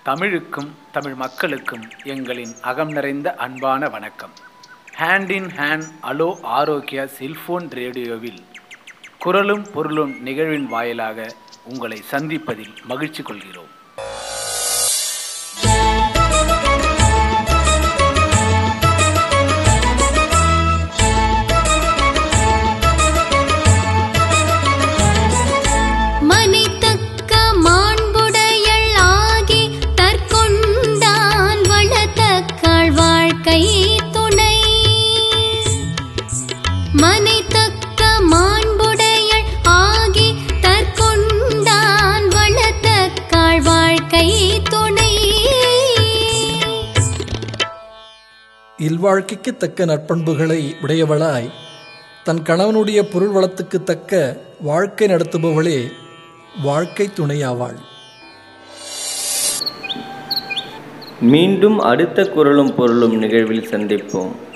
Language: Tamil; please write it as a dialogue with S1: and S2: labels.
S1: தமிழுக்கும் தமிழ் மக்களுக்கும் எங்களின் அகம் நிறைந்த அன்பான வணக்கம் hand in hand hello Arokya cellphone ரேடியோவில் குரலும் பொருளும் நிகழ்வின் வாயிலாக உங்களை சந்திப்பதில் மகிழ்ச்சி கொள்கிறோம்
S2: மனைத்தக்க மாண்புடையள் ஆகி தற்கொண்டான் வளத்தக்காள் வாழ்க்கை துணை மனைத்தக்க மாண்புடையள் ஆகி தற்கொண்டான் வளத்தக்காள் வாழ்க்கை துணை
S3: இல்வாழ்க்கைக்கு தக்க நற்பண்புகளை உடையவளாய் தன் கணவனுடைய பொருள் வளத்துக்கு தக்க வாழ்க்கை நடத்துபவளே வாழ்க்கை துணையாவாள்
S4: மீண்டும் அடுத்த குரலும் பொருளும் நிகழ்வில் சந்திப்போம்